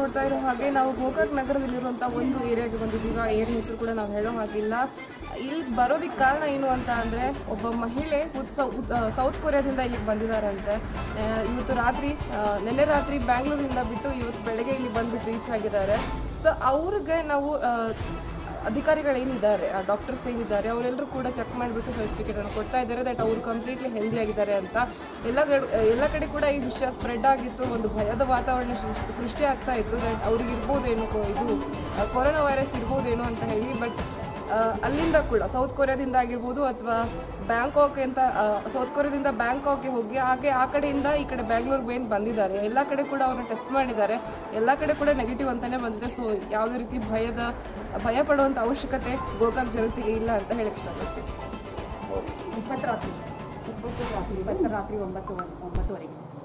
ನೋಡ್ತಾ ಇರೋ ಹಾಗೆ ನಾವು ಗೋಕಾಕ್ ನಗರದಲ್ಲಿರುವಂಥ ಒಂದು ಏರಿಯಾಗೆ ಬಂದಿದ್ದೀವಿ ಆ ಏರಿಯಾ ಹೆಸರು ಕೂಡ ನಾವು ಹೇಳೋ ಹಾಗಿಲ್ಲ ಇಲ್ಲಿ ಬರೋದಕ್ಕೆ ಕಾರಣ ಏನು ಅಂತ ಅಂದರೆ ಒಬ್ಬ ಮಹಿಳೆ ಉತ್ಸವ ಸೌತ್ ಕೊರಿಯಾದಿಂದ ಇಲ್ಲಿಗೆ ಬಂದಿದ್ದಾರಂತೆ ಆ, ಇವತ್ತು ರಾತ್ರಿ ಆ, ನೆನ್ನೆ ರಾತ್ರಿ ಬ್ಯಾಂಗ್ಳೂರಿಂದ ಬಿಟ್ಟು ಇವತ್ತು ಬೆಳಗ್ಗೆ ಇಲ್ಲಿ ಬಂದ್ಬಿಟ್ಟು ರೀಚ್ ಆಗಿದ್ದಾರೆ ಸೊ ಅವ್ರಿಗೆ ನಾವು ಆ, ಅಧಿಕಾರಿಗಳೇನಿದ್ದಾರೆ ಡಾಕ್ಟರ್ಸ್ ಏನಿದ್ದಾರೆ ಅವರೆಲ್ಲರೂ ಕೂಡ ಚೆಕ್ ಮಾಡಿಬಿಟ್ಟು ಸರ್ಟಿಫಿಕೇಟ್ ಅನ್ನು ಕೊಡ್ತಾ ಇದ್ದಾರೆ ದಟ್ ಅವರು ಕಂಪ್ಲೀಟ್ಲಿ ಹೆಲ್ದಿ ಆಗಿದ್ದಾರೆ ಅಂತ ಎಲ್ಲ ಕಡೆ ಎಲ್ಲ ಕಡೆ ಕೂಡ ಈ ವಿಷಯ ಸ್ಪ್ರೆಡ್ ಆಗಿತ್ತು ಒಂದು ಭಯದ ವಾತಾವರಣ ಸೃಷ್ಟಿ- ಸೃಷ್ಟಿ ಆಗ್ತಾ ಇತ್ತು ದಟ್ ಅವ್ರಿಗೆ ಇರ್ಬೋದೇನೋ ಕೊ- ಇದು ಕೊರೋನಾ ವೈರಸ್ ಇರ್ಬೋದೇನೋ ಅಂತ ಹೇಳಿ ಬಟ್ ಅಲ್ಲಿಂದ ಕೂಡ ಸೌತ್ ಕೊರಿಯಾದಿಂದ ಆಗಿರ್ಬೋದು ಅಥವಾ ಬ್ಯಾಂಕಾಕ್ ಅಂತ ಸೌತ್ ಕೊರಿಯಾದಿಂದ ಬ್ಯಾಂಕಾಕ್ಗೆ ಹೋಗಿ ಹಾಗೆ ಆ ಕಡೆಯಿಂದ ಈ ಕಡೆ ಬ್ಯಾಂಗ್ಳೂರ್ಗೆ ಏನು ಬಂದಿದ್ದಾರೆ ಎಲ್ಲ ಕಡೆ ಕೂಡ ಅವ್ರನ್ನ ಟೆಸ್ಟ್ ಮಾಡಿದ್ದಾರೆ ಎಲ್ಲ ಕಡೆ ಕೂಡ ನೆಗೆಟಿವ್ ಅಂತಾನೆ ಬಂದಿದೆ ಸೊ ಯಾವುದೇ ರೀತಿ ಭಯದ ಭಯ ಪಡುವಂಥ ಅವಶ್ಯಕತೆ ಗೋಕಾಕ್ ಜನತೆಗೆ ಇಲ್ಲ ಅಂತ ಹೇಳಕ್ ಇಷ್ಟಪಡ್ತೀನಿ ಇಪ್ಪತ್ತು ರಾತ್ರಿ ಇಪ್ಪತ್ತು ರಾತ್ರಿ ಇವತ್ತು ರಾತ್ರಿ ಒಂಬತ್ತು ಒಂಬತ್ತುವರೆಗೆ